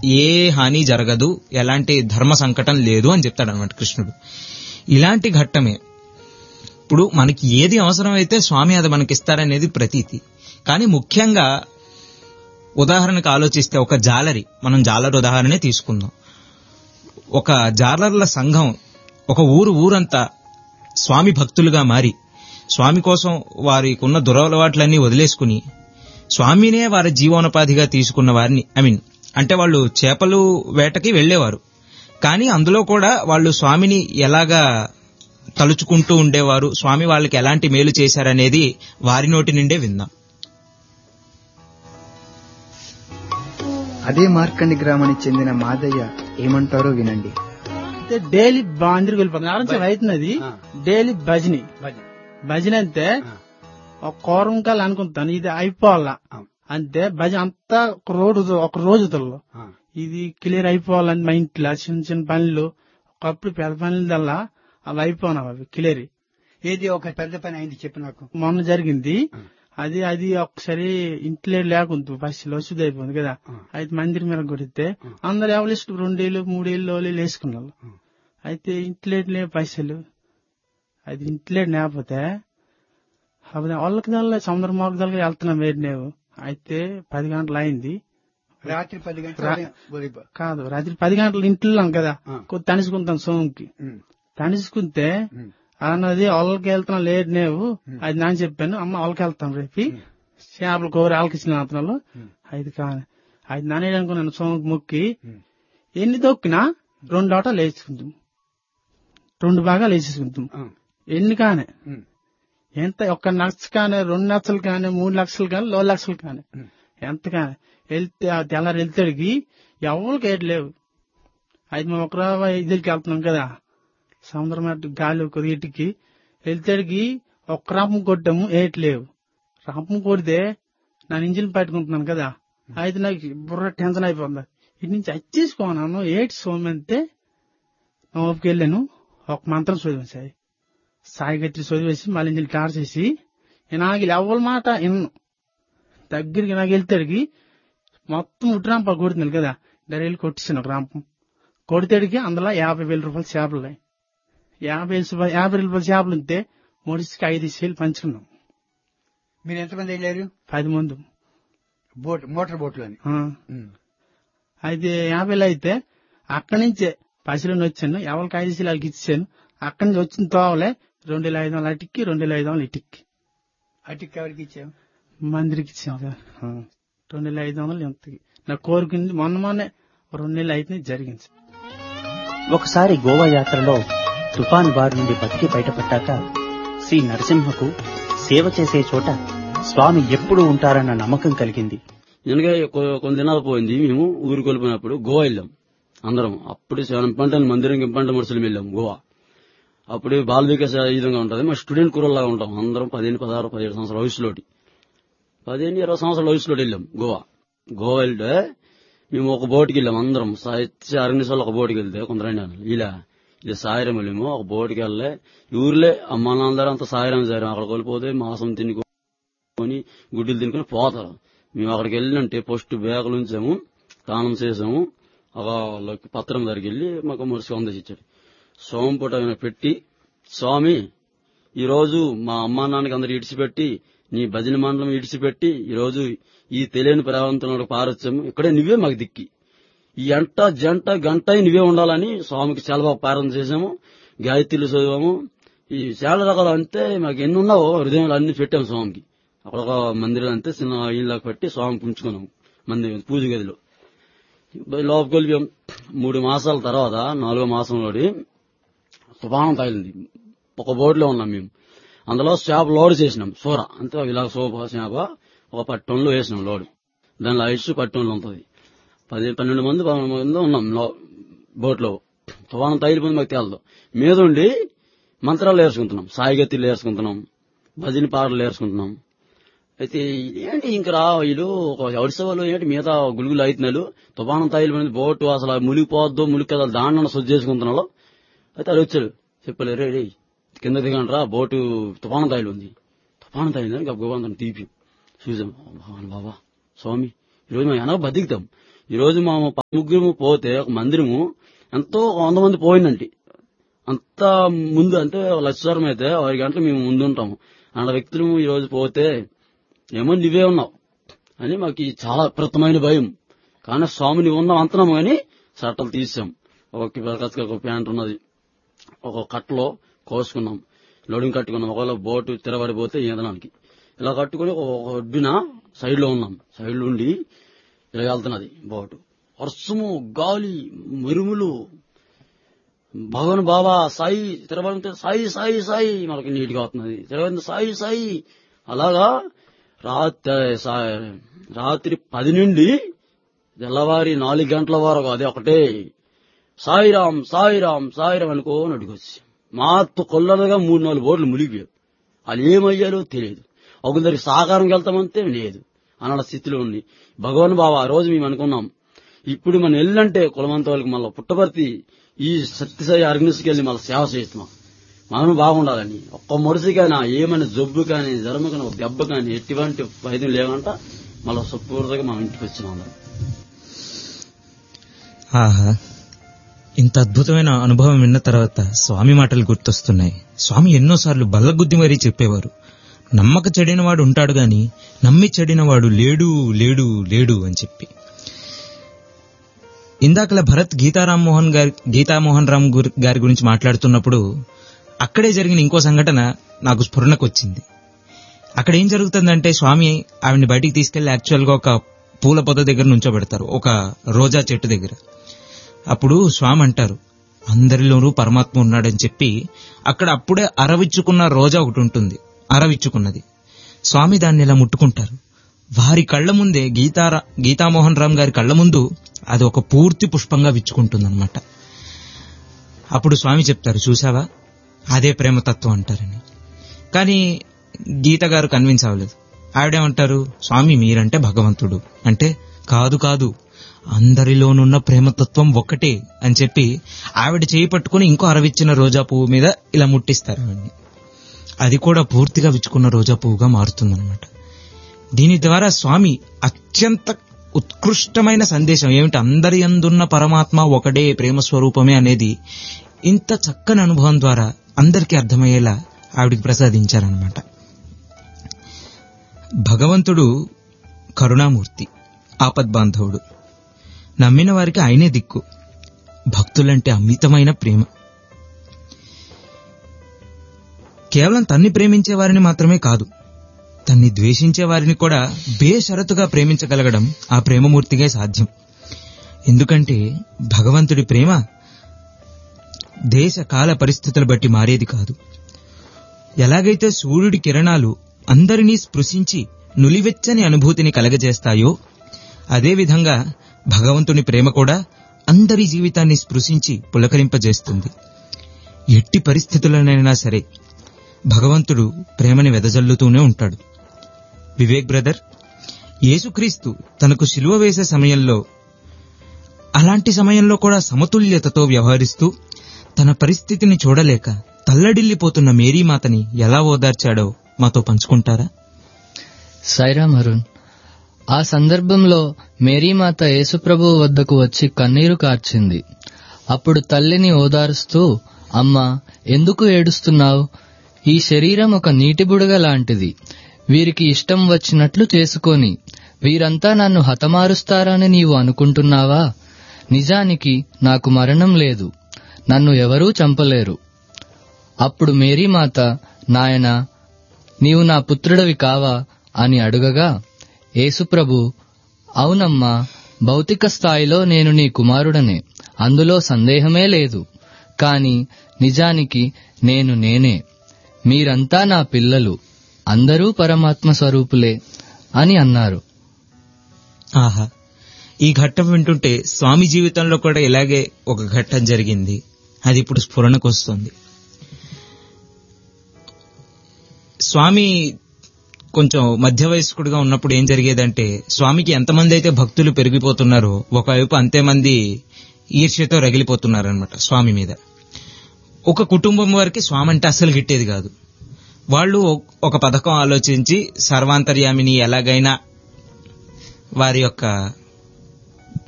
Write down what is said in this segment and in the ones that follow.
ఏ హాని జరగదు ఎలాంటి ధర్మ సంకటం లేదు అని చెప్తాడు అనమాట కృష్ణుడు ఇలాంటి ఘట్టమే ఇప్పుడు మనకి ఏది అవసరమైతే స్వామి అది మనకి ఇస్తారనేది ప్రతీతి కానీ ముఖ్యంగా ఉదాహరణకు ఆలోచిస్తే ఒక జాలరి మనం జాలర్ ఉదాహరణే తీసుకుందాం ఒక జాలర్ల సంఘం ఒక ఊరు ఊరంతా స్వామి భక్తులుగా మారి స్వామి కోసం వారికి ఉన్న దురలవాట్లన్నీ వదిలేసుకుని స్వామినే వారి జీవనోపాధిగా తీసుకున్న వారిని ఐ మీన్ అంటే వాళ్ళు చేపలు వేటకి వెళ్లేవారు కానీ అందులో కూడా వాళ్ళు స్వామిని ఎలాగా తలుచుకుంటూ ఉండేవారు స్వామి వాళ్ళకి ఎలాంటి మేలు చేశారనేది వారి నోటి నుండే విందాం అదే మార్కండి గ్రామానికి చెందిన మాదయ్య ఏమంటారో వినండి అయితే డైలీ అందరికి వెళ్ళిపోతుంది ఆలోచన అవుతున్నది డైలీ భజని భజన అంటే ఒక కోరంకాలు అనుకుంటాను ఇది అయిపోవాలా అంతే భజన అంతా ఒక రోజు ఒక రోజుతో ఇది క్లియర్ అయిపోవాలని మా ఇంట్లో చిన్న చిన్న పనులు ఒకప్పుడు పెద్ద పనులు దల్లా అవి అయిపోయినావు అవి క్లియర్ ఏది ఒక పెద్ద పని అయింది చెప్పు నాకు మొన్న జరిగింది అది అది ఒకసారి ఇంట్లో లేకుంది ఫస్ట్ వసూది అయిపోయింది కదా అయితే మందిరం మీద కొడితే అందరు ఎవరు ఇష్టం రెండేళ్ళు మూడేళ్ళు వాళ్ళు వేసుకున్నారు అయితే ఇంట్లో లేవు పైసలు అది ఇంట్లో లేకపోతే అప్పుడు వాళ్ళకి దానిలో సముద్ర మార్గాలుగా వెళ్తున్నాం వేడి నేను అయితే పది గంటలు అయింది రాత్రి పది గంటల రా- ఉదయం ప- కాదు రాత్రి పది గంటలు ఇంట్లో ఉన్నాం కదా కొద్ది తణుసుకుంటాం సోముకి ఉమ్, తణుసుకుంటే ఉమ్. అన్నది వాళ్ళకి వెళ్తున్నాం లేదు నేవు అది నేను చెప్పాను అమ్మ వాళ్ళకి వెళ్తాం రేపు చేపలు కూర వాళ్ళకి ఇచ్చిన అతను అది కాని అది నానే అనుకున్నాను సోముకి మొక్కి ఎన్ని తొక్కినా రెండు ఆటోలు వేసుకుంటాం రెండు భాగాలు వేసేసుకుంటాం ఆ, ఎన్ని కానే ఉమ్, ఎంత ఒక్క లక్ష కానీ రెండు లక్షలు కానీ మూడు లక్షలు కానీ లో లక్షలు కానీ ఉమ్. ఎంత కానీ వెళ్తే ఆ తెల్లారి వెళ్తాడికి ఎవరికి ఏటి లేవు అయితే మేము ఒక ఇదికి వెళ్తున్నాం కదా సముద్రం అటు గాలి ఒక ఇటుకి వెళ్తాడికి ఒక్క రాపం కొట్టాము ఏటి లేవు రాపం కొడితే నా ఇంజిన్ పట్టుకుంటున్నాను కదా అయితే నాకు బుర్ర టెన్షన్ అయిపోతుంది ఇటు నుంచి వచ్చేసుకోన్నాను ఏటి సోమంతే ఓపికి వెళ్ళాను ఒక మంత్రం చదివాను సాయి సాయి గట్టి చదివేసి మళ్ళీ ఇంజిన్ టార్ చేసి నాకు ఎవరి మాట ఇన్ను దగ్గరికి నాకు వెళ్తాడికి మొత్తం ఉట్రాంప కొడుతున్నాను కదా డైరెక్ట్ కొట్టిస్తాను ఒక రాంపం కొడితేడికి అందులో యాభై వేల రూపాయలు చేపలు ఉన్నాయి యాభై వేల రూపాయలు యాభై వేల రూపాయలు చేపలు ఉంటే ముడిసికి ఐదు వేలు పంచుకున్నాం మీరు ఎంతమంది వెళ్ళారు పది మంది బోట్ మోటార్ బోట్లోని ఆ. అయితే యాభైలో అయితే అక్కడి నుంచే పసిలోని వచ్చాను ఎవరికి ఐదు వేలు వాళ్ళకి ఇచ్చాను అక్కడి నుంచి వచ్చిన తోవలే రెండు వేల ఐదు వందలు అటిక్కి రెండు వేల ఐదు వందలు ఇటుక్కి అటుకి ఎవరికి ఇచ్చావు మందిరికి ఇచ్చాం కదా ఆ. రెండు వేల ఐదు వందలు ఎంతకి నా కోరుకుంది మొన్న మొన్నే రెండు నెలలు అయితే జరిగింది ఒకసారి గోవా యాత్రలో తుఫాన్ బారి నుండి బతికి బయటపడ్డాక శ్రీ నరసింహకు సేవ చేసే చోట స్వామి ఎప్పుడు ఉంటారన్న నమ్మకం కలిగింది వెనక కొ- కొన్ని దినాలు పోయింది మేము ఊరికి వెళ్ళిపోయినప్పుడు గోవా వెళ్ళాం అందరం అప్పుడు పంట మందిరం పంట మనుషులు వెళ్ళాం గోవా అప్పుడు బాల వికాస్ ఈ విధంగా ఉంటుంది మా స్టూడెంట్ కూరల్లాగా ఉంటాం అందరం పదిహేను పదహారు పదిహేడు సంవత్సరాల వయసులోటి పదిహేను ఇరవై సంవత్సరాల వయసులో వెళ్ళాం గోవా గోవా వెళ్తే మేము ఒక బోట్కి వెళ్ళాం అందరం సాహిత్య అరణ్యసార్లు ఒక బోట్కి వెళ్తే కొందరు ఇలా ఇలా సాయిరం వెళ్ళాము ఒక బోట్కి వెళ్ళే ఈ ఊర్లే అమ్మ నాన్నదారు అంత సాయిరం సాయిరం అక్కడికి వెళ్ళిపోతే మాంసం తినుకొని గుడ్డలు తినుకొని పోతారు మేము అక్కడికి వెళ్ళినంటే ఫస్ట్ బ్యాగులు ఉంచాము స్నానం చేసాము ఒక వాళ్ళకి పత్రం దగ్గరికి వెళ్ళి మాకు మురిసి వందేసి ఇచ్చాడు సోంపుట ఆయన పెట్టి స్వామి ఈ రోజు మా అమ్మా నాన్నకి అందరు ఇడిచిపెట్టి నీ భజన మండలం ఇడిచిపెట్టి ఈ రోజు ఈ తెలియని ప్రాంతంలో పారొచ్చాము ఇక్కడే నువ్వే మాకు దిక్కి ఈ ఎంట జంట గంట నువ్వే ఉండాలని స్వామికి చాలా బాగా పాలన చేశాము గాయత్రులు చదివాము ఈ చాలా రకాలు అంతే మాకు ఎన్ని ఉన్నావో హృదయంలో అన్ని పెట్టాము స్వామికి అక్కడ ఒక మందిరం అంతే చిన్న ఇళ్ళకి పెట్టి స్వామి పుంచుకున్నాము మందిరం పూజ గదిలో లోపలికి వెళ్ళిపోయాం మూడు మాసాల తర్వాత నాలుగో మాసంలోని తుఫానం తగిలింది ఒక బోర్డులో ఉన్నాం మేము అందులో చేప లోడ్ చేసినాం సూర అంతే ఇలా సోప చేప ఒక పది టన్నులు వేసినాం లోడు దానిలో ఐస్ పది టన్నులు ఉంటుంది పది పన్నెండు మంది పదకొండు మంది ఉన్నాం లో- బోట్లో తుఫానం తగిలిపోయింది మాకు తేలదు మీద ఉండి మంత్రాలు నేర్చుకుంటున్నాం సాయిగతిలు నేర్చుకుంటున్నాం భజన పాటలు నేర్చుకుంటున్నాం అయితే ఏంటి ఇంక రా వీళ్ళు ఒక ఒడిసా వాళ్ళు ఏంటి మిగతా గులుగులు అవుతున్నారు తుఫానం తగిలిపోయింది బోటు అసలు మునిగిపోవద్దు మునిగి కదా దాన్ని శుద్ధి చేసుకుంటున్నాడు అయితే అది వచ్చాడు చెప్పలే రే రే కింద దిగండి రా బోటు తుఫానం తగిలింది తుఫానం తగిలిందని గొప్ప తీపి చూసాం బాబా బాబా స్వామి ఈరోజు మేము వెనక బతికుతాం ఈ రోజు మా ముగ్గురు పోతే ఒక మందిరము ఎంతో వంద మంది పోయిందండి అంత ముందు అంటే లక్షరం అయితే ఆరు గంటలు మేము ముందు ఉంటాము అలాంటి వ్యక్తులు ఈ రోజు పోతే ఏమో నువ్వే ఉన్నావు అని మాకు ఈ చాలా విపరీతమైన భయం కానీ స్వామి నువ్వు ఉన్నావు అంటున్నాం కానీ చట్టలు తీసాం ఒక బరకత్తుగా ఒక ప్యాంట్ ఉన్నది ఒక కట్టలో కోసుకున్నాం లోడింగ్ కట్టుకున్నాం ఒకవేళ బోటు తిరబడిపోతే ఈదనానికి ఇలా కట్టుకుని ఒక ఒడ్డున సైడ్ లో ఉన్నాం సైడ్ లో ఉండి ఇలా వెళ్తున్నది బోటు వర్షము గాలి మెరుములు భగవాన్ బాబా సాయి తిరబడితే సాయి సాయి సాయి మనకి నీట్గా అవుతున్నది తిరగండి సాయి సాయి అలాగా రాత్రి సా- రాత్రి పది నుండి తెల్లవారి నాలుగు గంటల వరకు అదే ఒకటే సాయిరాం సాయిరాం సాయిరాం అనుకో నడుకొచ్చి మాతో కొల్లలుగా మూడు నాలుగు బోట్లు మునిగిపోయారు వాళ్ళు ఏమయ్యారో తెలియదు ఒకరి సాకారంకి వెళ్తామంటే లేదు అన్న స్థితిలో ఉంది భగవాన్ బాబా ఆ రోజు మేము అనుకున్నాం ఇప్పుడు మనం వెళ్ళంటే కులమంత వాళ్ళకి మళ్ళీ పుట్టపర్తి ఈ సత్యసాయి అర్గనైజ్కి వెళ్ళి మళ్ళీ సేవ చేస్తున్నాం మనం బాగుండాలని ఒక్క మొరసికైనా ఏమైనా జబ్బు కానీ జ్వరం కానీ ఒక దెబ్బ కానీ ఎటువంటి వైద్యం లేవంట మళ్ళీ సుపూర్తిగా మనం ఇంటికి వచ్చినాం అందరం. ఆహా ఇంత అద్భుతమైన అనుభవం విన్న తర్వాత స్వామి మాటలు గుర్తొస్తున్నాయి స్వామి ఎన్నోసార్లు బల్లగుద్ది మరీ చెప్పేవారు నమ్మక చెడినవాడు ఉంటాడు గాని నమ్మి చెడినవాడు లేడు లేడు లేడు అని చెప్పి ఇందాకల భరత్ గీతారాం మోహన్ గారి గీతామోహన్ రామ్ గురి- గారి గురించి మాట్లాడుతున్నప్పుడు అక్కడే జరిగిన ఇంకో సంఘటన నాకు స్ఫురణకు వచ్చింది అక్కడ ఏం జరుగుతుందంటే స్వామి ఆవిడ్ని బయటికి తీసుకెళ్లి యాక్చువల్ గా ఒక పూల పొద దగ్గర నుంచోబెడతారు ఒక రోజా చెట్టు దగ్గర అప్పుడు స్వామి అంటారు అందరిలోనూ పరమాత్మ ఉన్నాడని చెప్పి అక్కడ అప్పుడే అరవిచ్చుకున్న రోజా ఒకటి ఉంటుంది అరవిచ్చుకున్నది స్వామి దాన్ని ఇలా ముట్టుకుంటారు వారి కళ్ళ ముందే గీతారా గీతామోహన్ రామ్ గారి కళ్ళ ముందు అది ఒక పూర్తి పుష్పంగా విచ్చుకుంటుందన్నమాట అప్పుడు స్వామి చెప్తారు చూసావా అదే ప్రేమతత్వం అంటారని కానీ గీత గారు కన్విన్స్ అవ్వలేదు ఆవిడేమంటారు స్వామి మీరంటే భగవంతుడు అంటే కాదు కాదు అందరిలోనున్న ప్రేమతత్వం ఒక్కటే అని చెప్పి ఆవిడ చేయి పట్టుకుని ఇంకో అరవిచ్చిన రోజా పువ్వు మీద ఇలా ముట్టిస్తారు ఆవిడ్ని అది కూడా పూర్తిగా విచ్చుకున్న రోజా పువ్వుగా మారుతుందన్నమాట దీని ద్వారా స్వామి అత్యంత ఉత్కృష్టమైన సందేశం ఏమిటి అందరి అందున్న పరమాత్మ ఒకడే ప్రేమ స్వరూపమే అనేది ఇంత చక్కని అనుభవం ద్వారా అందరికీ అర్థమయ్యేలా ఆవిడికి ప్రసాదించారనమాట భగవంతుడు కరుణామూర్తి ఆపద్బాంధవుడు నమ్మిన వారికి ఆయనే దిక్కు భక్తులంటే అమితమైన ప్రేమ కేవలం తన్ని ప్రేమించే వారిని మాత్రమే కాదు తన్ని ద్వేషించే వారిని కూడా బేషరతుగా ప్రేమించగలగడం ఆ ప్రేమమూర్తిగా సాధ్యం ఎందుకంటే భగవంతుడి ప్రేమ దేశ కాల పరిస్థితులు బట్టి మారేది కాదు ఎలాగైతే సూర్యుడి కిరణాలు అందరినీ స్పృశించి నులివెచ్చని అనుభూతిని కలగజేస్తాయో అదేవిధంగా భగవంతుని ప్రేమ కూడా అందరి జీవితాన్ని స్పృశించి పులకరింపజేస్తుంది ఎట్టి పరిస్థితులనైనా సరే భగవంతుడు ప్రేమని వెదజల్లుతూనే ఉంటాడు వివేక్ బ్రదర్ యేసుక్రీస్తు తనకు శిలువ వేసే సమయంలో అలాంటి సమయంలో కూడా సమతుల్యతతో వ్యవహరిస్తూ తన పరిస్థితిని చూడలేక తల్లడిల్లిపోతున్న మేరీమాతని ఎలా ఓదార్చాడో మాతో పంచుకుంటారా సైరామ్ అరుణ్ ఆ సందర్భంలో మేరీమాత యేసుప్రభువు వద్దకు వచ్చి కన్నీరు కార్చింది అప్పుడు తల్లిని ఓదారుస్తూ అమ్మా ఎందుకు ఏడుస్తున్నావు ఈ శరీరం ఒక నీటి బుడగ లాంటిది వీరికి ఇష్టం వచ్చినట్లు చేసుకొని వీరంతా నన్ను హతమారుస్తారని నీవు అనుకుంటున్నావా నిజానికి నాకు మరణం లేదు నన్ను ఎవరూ చంపలేరు అప్పుడు మేరీమాత నాయన నీవు నా పుత్రుడవి కావా అని అడుగగా యేసుప్రభు అవునమ్మా భౌతిక స్థాయిలో నేను నీ కుమారుడనే అందులో సందేహమే లేదు కాని నిజానికి నేను నేనే మీరంతా నా పిల్లలు అందరూ పరమాత్మ స్వరూపులే అని అన్నారు ఆహా ఈ ఘట్టం వింటుంటే స్వామి జీవితంలో కూడా ఇలాగే ఒక ఘట్టం జరిగింది అది ఇప్పుడు స్ఫురణకు వస్తుంది స్వామి కొంచెం మధ్య వయస్కుడిగా ఉన్నప్పుడు ఏం జరిగేదంటే స్వామికి ఎంతమంది అయితే భక్తులు పెరిగిపోతున్నారో ఒకవైపు అంతే మంది ఈర్ష్యతో రగిలిపోతున్నారనమాట స్వామి మీద ఒక కుటుంబం వారికి స్వామి అంటే అస్సలు గిట్టేది కాదు వాళ్ళు ఒక పథకం ఆలోచించి సర్వాంతర్యామిని ఎలాగైనా వారి యొక్క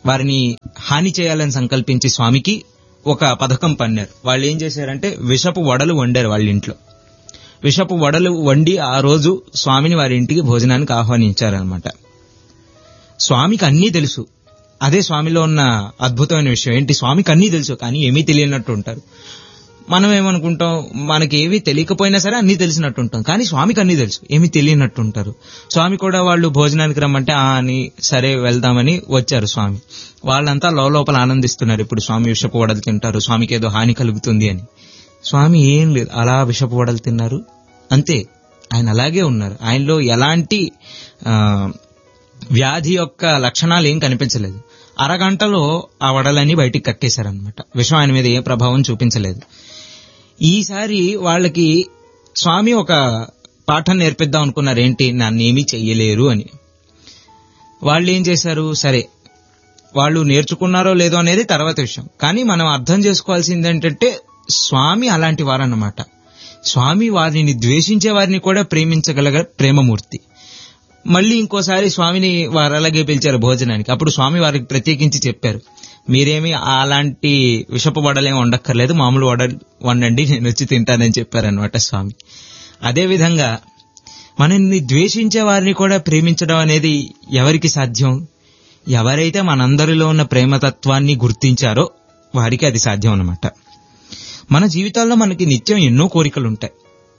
వారిని హాని చేయాలని సంకల్పించి స్వామికి ఒక పథకం పన్నారు వాళ్ళు ఏం చేశారంటే విషపు వడలు వండారు వాళ్ళ ఇంట్లో విషపు వడలు వండి ఆ రోజు స్వామిని వారి ఇంటికి భోజనానికి ఆహ్వానించారనమాట స్వామికి అన్నీ తెలుసు అదే స్వామిలో ఉన్న అద్భుతమైన విషయం ఏంటి స్వామికి అన్నీ తెలుసు కానీ ఏమీ తెలియనట్టు ఉంటారు మనం ఏమనుకుంటాం మనకి ఏమీ తెలియకపోయినా సరే అన్నీ తెలిసినట్టు ఉంటాం కానీ స్వామికి అన్నీ తెలుసు ఏమీ తెలియనట్టు ఉంటారు స్వామి కూడా వాళ్ళు భోజనానికి రమ్మంటే ఆ అని సరే వెళ్దామని వచ్చారు స్వామి వాళ్ళంతా లోపల ఆనందిస్తున్నారు ఇప్పుడు స్వామి విషపు వడలు తింటారు స్వామికి ఏదో హాని కలుగుతుంది అని స్వామి ఏం లేదు అలా విషపు వడలు తిన్నారు అంతే ఆయన అలాగే ఉన్నారు ఆయనలో ఎలాంటి ఆ, వ్యాధి యొక్క లక్షణాలు ఏం కనిపించలేదు అరగంటలో ఆ వడలన్నీ బయటికి కక్కేశారనమాట విషం ఆయన మీద ఏ ప్రభావం చూపించలేదు ఈసారి వాళ్ళకి స్వామి ఒక పాఠం నేర్పిద్దాం అనుకున్నారు ఏంటి నన్నేమీ చెయ్యలేరు అని వాళ్ళు ఏం చేశారు సరే వాళ్ళు నేర్చుకున్నారో లేదో అనేది తర్వాత విషయం కానీ మనం అర్థం చేసుకోవాల్సింది ఏంటంటే స్వామి అలాంటి వారన్నమాట స్వామి వారిని ద్వేషించే వారిని కూడా ప్రేమించగలగ ప్రేమమూర్తి మళ్ళీ ఇంకోసారి స్వామిని వారు అలాగే పిలిచారు భోజనానికి అప్పుడు స్వామి వారికి ప్రత్యేకించి చెప్పారు మీరేమి అలాంటి విషపు వడలేం వండక్కర్లేదు మామూలు వడలు వండండి నేను వచ్చి తింటానని చెప్పారనమాట స్వామి అదే విధంగా మనల్ని ద్వేషించే వారిని కూడా ప్రేమించడం అనేది ఎవరికి సాధ్యం ఎవరైతే మనందరిలో ఉన్న ప్రేమతత్వాన్ని గుర్తించారో వారికి అది సాధ్యం అన్నమాట మన జీవితాల్లో మనకి నిత్యం ఎన్నో కోరికలు ఉంటాయి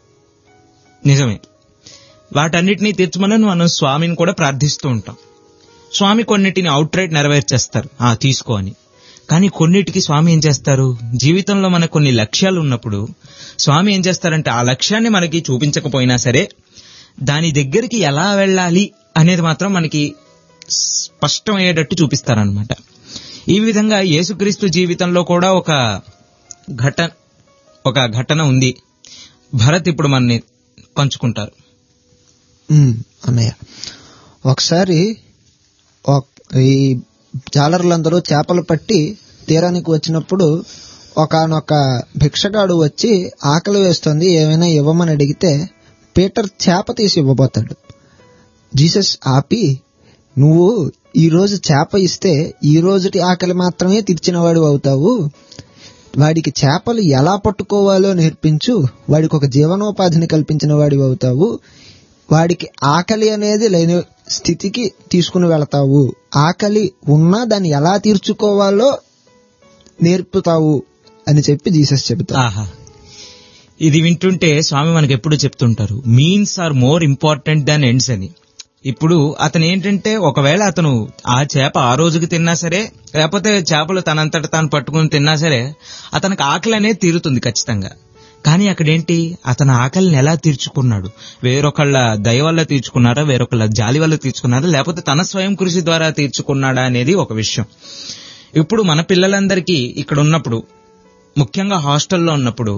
నిజమే వాటన్నిటినీ తీర్చమని మనం స్వామిని కూడా ప్రార్థిస్తూ ఉంటాం స్వామి కొన్నిటిని అవుట్ రైట్ నెరవేర్చేస్తారు ఆ తీసుకో అని కానీ కొన్నిటికి స్వామి ఏం చేస్తారు జీవితంలో మనకు కొన్ని లక్ష్యాలు ఉన్నప్పుడు స్వామి ఏం చేస్తారంటే ఆ లక్ష్యాన్ని మనకి చూపించకపోయినా సరే దాని దగ్గరికి ఎలా వెళ్ళాలి అనేది మాత్రం మనకి స్పష్టమయ్యేటట్టు చూపిస్తారనమాట ఈ విధంగా యేసుక్రీస్తు జీవితంలో కూడా ఒక ఘట ఒక ఘటన ఉంది భరత్ ఇప్పుడు మనని పంచుకుంటారు ఉమ్, అన్నయ్య ఒకసారి ఒక- ఈ జాలర్లందరూ చేపలు పట్టి తీరానికి వచ్చినప్పుడు ఒకనొక భిక్షగాడు వచ్చి ఆకలి వేస్తుంది ఏమైనా ఇవ్వమని అడిగితే పీటర్ చేప తీసి ఇవ్వబోతాడు జీసస్ ఆపి నువ్వు ఈ రోజు చేప ఇస్తే ఈ రోజుటి ఆకలి మాత్రమే తీర్చినవాడు అవుతావు వాడికి చేపలు ఎలా పట్టుకోవాలో నేర్పించు వాడికి ఒక జీవనోపాధిని కల్పించిన వాడివి అవుతావు వాడికి ఆకలి అనేది లేని స్థితికి తీసుకుని వెళతావు ఆకలి ఉన్నా దాన్ని ఎలా తీర్చుకోవాలో నేర్పుతావు అని చెప్పి జీసస్ చెబుతారు ఆహా ఇది వింటుంటే స్వామి మనకి ఎప్పుడు చెప్తుంటారు means are more important than ends అని ఇప్పుడు అతను ఏంటంటే ఒకవేళ అతను ఆ చేప ఆ రోజుకి తిన్నా సరే లేకపోతే చేపలు తనంతట తాను పట్టుకుని తిన్నా సరే అతనికి ఆకలి అనేది తీరుతుంది ఖచ్చితంగా కానీ అక్కడేంటి అతను ఆకలిని ఎలా తీర్చుకున్నాడు వేరొకళ్ళ దయ వల్ల తీర్చుకున్నారా వేరొకళ్ళ జాలి వల్ల తీర్చుకున్నారా లేకపోతే తన స్వయం కృషి ద్వారా తీర్చుకున్నాడా అనేది ఒక విషయం ఇప్పుడు మన పిల్లలందరికీ ఇక్కడ ఉన్నప్పుడు ముఖ్యంగా హాస్టల్లో ఉన్నప్పుడు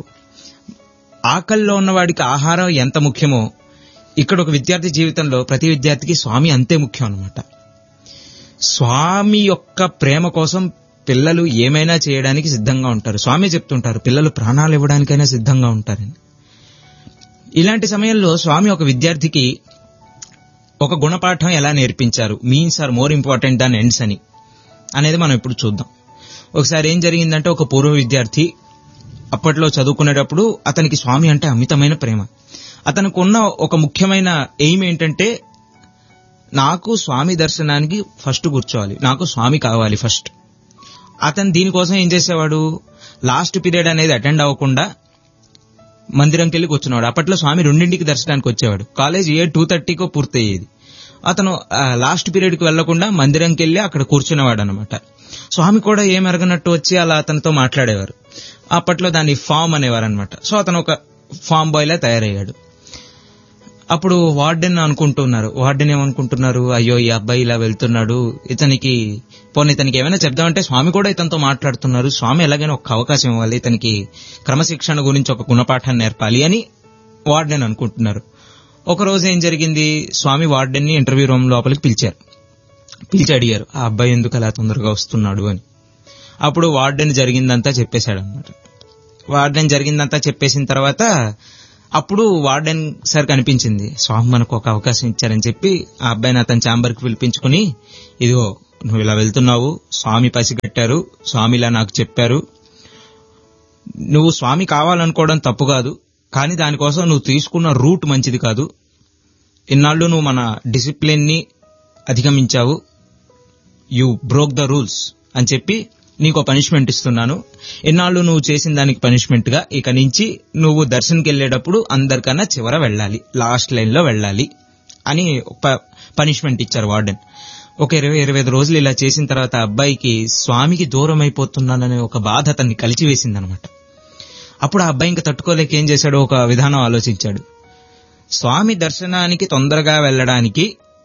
ఆకల్లో ఉన్నవాడికి ఆహారం ఎంత ముఖ్యమో ఇక్కడ ఒక విద్యార్థి జీవితంలో ప్రతి విద్యార్థికి స్వామి అంతే ముఖ్యం అన్నమాట స్వామి యొక్క ప్రేమ కోసం పిల్లలు ఏమైనా చేయడానికి సిద్ధంగా ఉంటారు స్వామి చెప్తుంటారు పిల్లలు ప్రాణాలు ఇవ్వడానికైనా సిద్ధంగా ఉంటారని ఇలాంటి సమయంలో స్వామి ఒక విద్యార్థికి ఒక గుణపాఠం ఎలా నేర్పించారు means are more important than ends అని అనేది మనం ఇప్పుడు చూద్దాం ఒకసారి ఏం జరిగిందంటే ఒక పూర్వ విద్యార్థి అప్పట్లో చదువుకునేటప్పుడు అతనికి స్వామి అంటే అమితమైన ప్రేమ అతనికి ఉన్న ఒక ముఖ్యమైన ఎయిమ్ ఏంటంటే నాకు స్వామి దర్శనానికి ఫస్ట్ కూర్చోవాలి నాకు స్వామి కావాలి ఫస్ట్ అతను దీనికోసం ఏం చేసేవాడు లాస్ట్ పీరియడ్ అనేది అటెండ్ అవ్వకుండా మందిరంకి వెళ్ళి కూర్చున్నాడు అప్పట్లో స్వామి రెండింటికి దర్శనానికి వచ్చేవాడు కాలేజ్ ఏ టూ థర్టీకో పూర్తయ్యేది అతను ఆ, లాస్ట్ పీరియడ్ కి వెళ్లకుండా మందిరంకి వెళ్ళి అక్కడ కూర్చునేవాడు అనమాట స్వామి కూడా ఏం ఎరగనట్టు వచ్చి అలా అతనితో మాట్లాడేవారు అప్పట్లో దాన్ని ఫామ్ అనేవారు అనమాట సో అతను ఒక ఫామ్ బాయ్ లా తయారయ్యాడు అప్పుడు వార్డెన్ అనుకుంటున్నారు వార్డెన్ ఏమనుకుంటున్నారు అయ్యో ఈ అబ్బాయి ఇలా వెళ్తున్నాడు ఇతనికి పోనీ ఇతనికి ఏమైనా చెప్దామంటే స్వామి కూడా ఇతనితో మాట్లాడుతున్నారు స్వామి ఎలాగైనా ఒక అవకాశం ఇవ్వాలి ఇతనికి క్రమశిక్షణ గురించి ఒక గుణపాఠాన్ని నేర్పాలి అని వార్డెన్ అనుకుంటున్నారు ఒక రోజు ఏం జరిగింది స్వామి వార్డెన్ ని ఇంటర్వ్యూ రూమ్ లోపలికి పిలిచారు పిలిచి అడిగారు ఆ అబ్బాయి ఎందుకు అలా తొందరగా వస్తున్నాడు అని అప్పుడు వార్డెన్ జరిగిందంతా చెప్పేశాడు అనమాట వార్డెన్ జరిగిందంతా చెప్పేసిన తర్వాత అప్పుడు వార్డెన్ సార్ కనిపించింది స్వామి మనకు ఒక అవకాశం ఇచ్చారని చెప్పి ఆ అబ్బాయిని అతని ఛాంబర్ కి పిలిపించుకుని ఇదిగో నువ్వు ఇలా వెళ్తున్నావు స్వామి పసిగట్టారు స్వామి ఇలా నాకు చెప్పారు నువ్వు స్వామి కావాలనుకోవడం తప్పు కాదు కానీ దానికోసం నువ్వు తీసుకున్న రూట్ మంచిది కాదు ఇన్నాళ్ళు నువ్వు మన డిసిప్లిన్ ని అధిగమించావు యు బ్రోక్ ద రూల్స్ అని చెప్పి నీకు పనిష్మెంట్ ఇస్తున్నాను ఇన్నాళ్ళు నువ్వు చేసిన దానికి పనిష్మెంట్ గా ఇక నుంచి నువ్వు దర్శనకి వెళ్ళేటప్పుడు అందరికన్నా చివర వెళ్ళాలి లాస్ట్ లైన్ లో వెళ్ళాలి అని పనిష్మెంట్ ఇచ్చారు వార్డెన్ ఒక ఇరవై ఇరవై ఐదు రోజులు ఇలా చేసిన తర్వాత ఆ అబ్బాయికి స్వామికి దూరం అయిపోతున్నాననే ఒక బాధ అతన్ని కలిచివేసిందనమాట అప్పుడు ఆ అబ్బాయి ఇంకా తట్టుకోలేక ఏం చేశాడు ఒక విధానం ఆలోచించాడు స్వామి దర్శనానికి తొందరగా వెళ్ళడానికి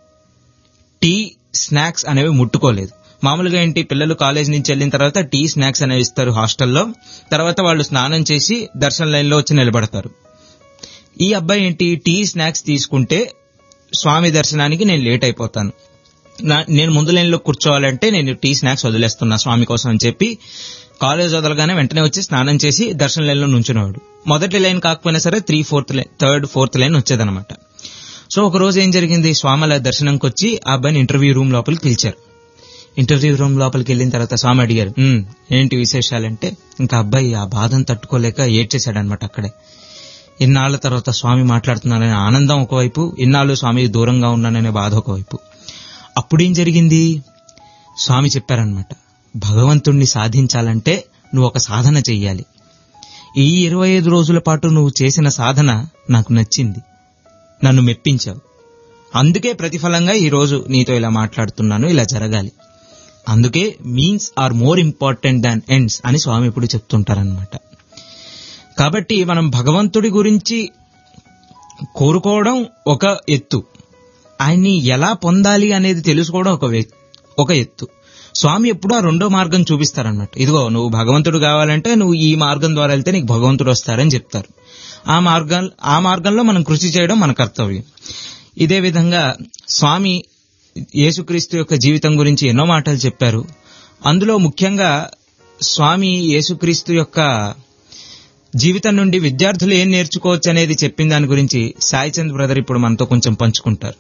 టీ స్నాక్స్ అనేవి ముట్టుకోలేదు మామూలుగా ఏంటి పిల్లలు కాలేజ్ నుంచి వెళ్ళిన తర్వాత టీ స్నాక్స్ అనేవి ఇస్తారు హాస్టల్లో తర్వాత వాళ్ళు స్నానం చేసి దర్శన లైన్లో వచ్చి నిలబడతారు ఈ అబ్బాయి ఏంటి టీ స్నాక్స్ తీసుకుంటే స్వామి దర్శనానికి నేను లేట్ అయిపోతాను నా- నేను ముందు లైన్లో కూర్చోవాలంటే నేను టీ స్నాక్స్ వదిలేస్తున్నా స్వామి కోసం అని చెప్పి కాలేజ్ వదలగానే వెంటనే వచ్చి స్నానం చేసి దర్శన లైన్లో నుంచునేవాడు మొదటి లైన్ కాకపోయినా సరే three fourth line third fourth line వచ్చేదనమాట సో ఒక రోజు ఏం జరిగింది స్వామి అలా దర్శనంకి వచ్చి ఆ అబ్బాయిని ఇంటర్వ్యూ రూమ్ లోపలికి పిలిచారు ఇంటర్వ్యూ రూమ్ లోపలికి వెళ్ళిన తర్వాత స్వామి అడిగారు "ఉమ్, ఏంటి విశేషాలంటే ఇంకా అబ్బాయి ఆ బాధను తట్టుకోలేక ఏడ్చేశాడు అనమాట అక్కడే ఇన్నాళ్ల తర్వాత స్వామి మాట్లాడుతున్నాననే ఆనందం ఒకవైపు ఇన్నాళ్ళు స్వామికి దూరంగా ఉన్నాననే బాధ ఒకవైపు అప్పుడేం జరిగింది స్వామి చెప్పారనమాట భగవంతుణ్ణి సాధించాలంటే నువ్వు ఒక సాధన చెయ్యాలి ఈ ఇరవై ఐదు రోజుల పాటు నువ్వు చేసిన సాధన నాకు నచ్చింది నన్ను మెప్పించావు అందుకే ప్రతిఫలంగా ఈ రోజు నీతో ఇలా మాట్లాడుతున్నాను ఇలా జరగాలి అందుకే means are more important than ends అని స్వామి ఎప్పుడు చెప్తుంటారనమాట కాబట్టి మనం భగవంతుడి గురించి కోరుకోవడం ఒక ఎత్తు ఆయన్ని ఎలా పొందాలి అనేది తెలుసుకోవడం ఒక వ్య- ఒక ఎత్తు స్వామి ఎప్పుడు ఆ రెండో మార్గం చూపిస్తారన్నమాట ఇదిగో నువ్వు భగవంతుడు కావాలంటే నువ్వు ఈ మార్గం ద్వారా వెళ్తే నీకు భగవంతుడు వస్తారని చెప్తారు ఆ మార్గం ఆ మార్గంలో మనం కృషి చేయడం మన కర్తవ్యం ఇదే విధంగా స్వామి యేసుక్రీస్తు యొక్క జీవితం గురించి ఎన్నో మాటలు చెప్పారు అందులో ముఖ్యంగా స్వామి యేసుక్రీస్తు యొక్క జీవితం నుండి విద్యార్థులు ఏం నేర్చుకోవచ్చు అనేది చెప్పిన దాని గురించి సాయిచంద్ బ్రదర్ ఇప్పుడు మనతో కొంచెం పంచుకుంటారు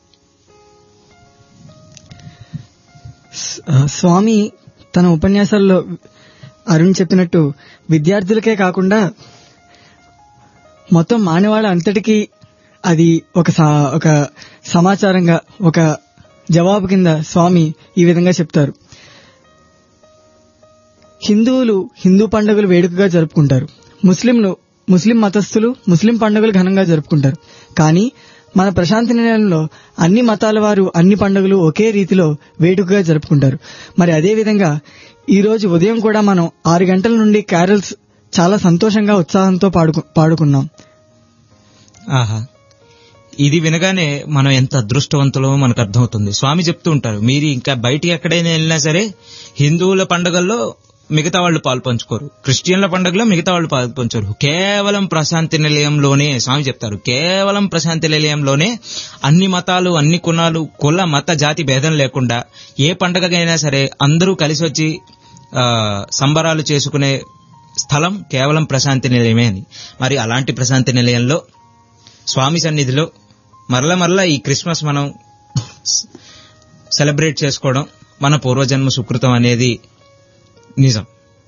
ఆ, స్వామి తన ఉపన్యాసాల్లో అరుణ్ చెప్పినట్టు విద్యార్థులకే కాకుండా మొత్తం మానవాళి అంతటికీ అది ఒక సా- ఒక సమాచారంగా ఒక జవాబు కింద స్వామి ఈ విధంగా చెప్తారు హిందువులు హిందూ పండుగలు వేడుకగా జరుపుకుంటారు ముస్లింలు ముస్లిం మతస్థులు ముస్లిం పండుగలు ఘనంగా జరుపుకుంటారు కానీ మన ప్రశాంతి నిలయంలో అన్ని మతాల వారు అన్ని పండుగలు ఒకే రీతిలో వేడుకగా జరుపుకుంటారు మరి అదే విధంగా ఈ రోజు ఉదయం కూడా మనం ఆరు గంటల నుండి క్యారల్స్ చాలా సంతోషంగా ఉత్సాహంతో పాడుకు పాడుకున్నాం ఆహా ఇది వినగానే మనం ఎంత అదృష్టవంతులో మనకు అర్థమవుతుంది స్వామి చెప్తూ ఉంటారు మీరు ఇంకా బయటికి ఎక్కడైనా వెళ్ళినా సరే హిందువుల పండుగల్లో మిగతా వాళ్ళు పాలు పంచుకోరు క్రిస్టియన్ల పండుగలో మిగతా వాళ్ళు పాలు పంచరు కేవలం ప్రశాంతి నిలయంలోనే స్వామి చెప్తారు కేవలం ప్రశాంతి నిలయంలోనే అన్ని మతాలు అన్ని కులాలు కుల మత జాతి భేదం లేకుండా ఏ పండగకైనా సరే అందరూ కలిసి వచ్చి ఆ, సంబరాలు చేసుకునే స్థలం కేవలం ప్రశాంతి నిలయమే అని మరి అలాంటి ప్రశాంతి నిలయంలో స్వామి సన్నిధిలో మరల మరల ఈ క్రిస్మస్ మనం సెలబ్రేట్ చేసుకోవడం మన పూర్వజన్మ సుకృతం అనేది నిజం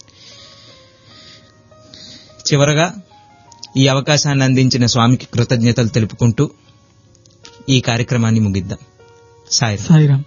చివరగా ఈ అవకాశాన్ని అందించిన స్వామికి కృతజ్ఞతలు తెలుపుకుంటూ ఈ కార్యక్రమాన్ని ముగిద్దాం సాయి సాయిరామ్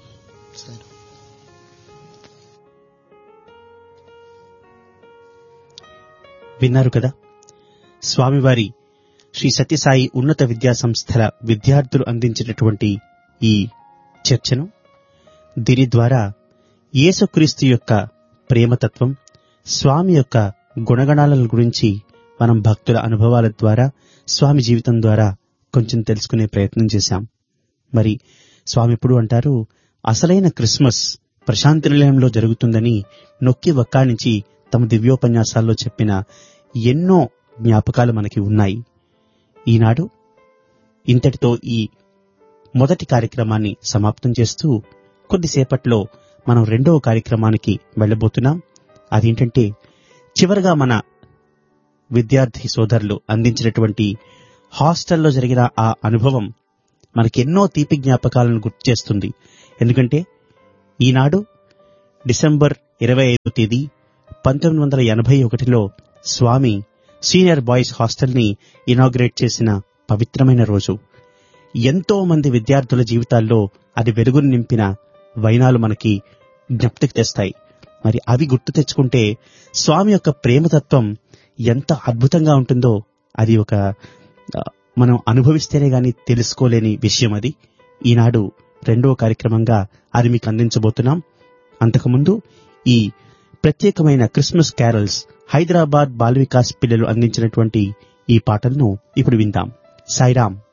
విన్నారు కదా స్వామివారి శ్రీ సత్యసాయి ఉన్నత విద్యా సంస్థల విద్యార్థులు అందించినటువంటి ఈ చర్చను దీని ద్వారా యేసుక్రీస్తు యొక్క ప్రేమతత్వం స్వామి యొక్క గుణగణాల గురించి మనం భక్తుల అనుభవాల ద్వారా స్వామి జీవితం ద్వారా కొంచెం తెలుసుకునే ప్రయత్నం చేశాం మరి స్వామి ఇప్పుడు అంటారు అసలైన క్రిస్మస్ ప్రశాంతి నిలయంలో జరుగుతుందని నొక్కి వక్కాణించి తమ దివ్యోపన్యాసాల్లో చెప్పిన ఎన్నో జ్ఞాపకాలు మనకి ఉన్నాయి ఈనాడు ఇంతటితో ఈ మొదటి కార్యక్రమాన్ని సమాప్తం చేస్తూ కొద్దిసేపట్లో మనం రెండవ కార్యక్రమానికి వెళ్ళబోతున్నాం అదేంటంటే చివరగా మన విద్యార్థి సోదరులు అందించినటువంటి హాస్టల్లో జరిగిన ఆ అనుభవం మనకి ఎన్నో తీపి జ్ఞాపకాలను గుర్తు చేస్తుంది ఎందుకంటే ఈనాడు డిసెంబర్ ఇరవై ఐదో తేదీ పంతొమ్మిది వందల ఎనభై ఒకటిలో స్వామి సీనియర్ బాయ్స్ హాస్టల్ని ఇనాగ్రేట్ చేసిన పవిత్రమైన రోజు ఎంతో మంది విద్యార్థుల జీవితాల్లో అది వెలుగును నింపిన వైనాలు మనకి జ్ఞప్తికి తెస్తాయి మరి అవి గుర్తు తెచ్చుకుంటే స్వామి యొక్క ప్రేమతత్వం ఎంత అద్భుతంగా ఉంటుందో అది ఒక ఆ, మనం అనుభవిస్తేనే గాని తెలుసుకోలేని విషయం అది ఈనాడు రెండవ కార్యక్రమంగా అది మీకు అందించబోతున్నాం అంతకుముందు ఈ ప్రత్యేకమైన క్రిస్మస్ క్యారల్స్ హైదరాబాద్ బాల వికాస్ పిల్లలు అందించినటువంటి ఈ పాటలను ఇప్పుడు విందాం సాయిరాం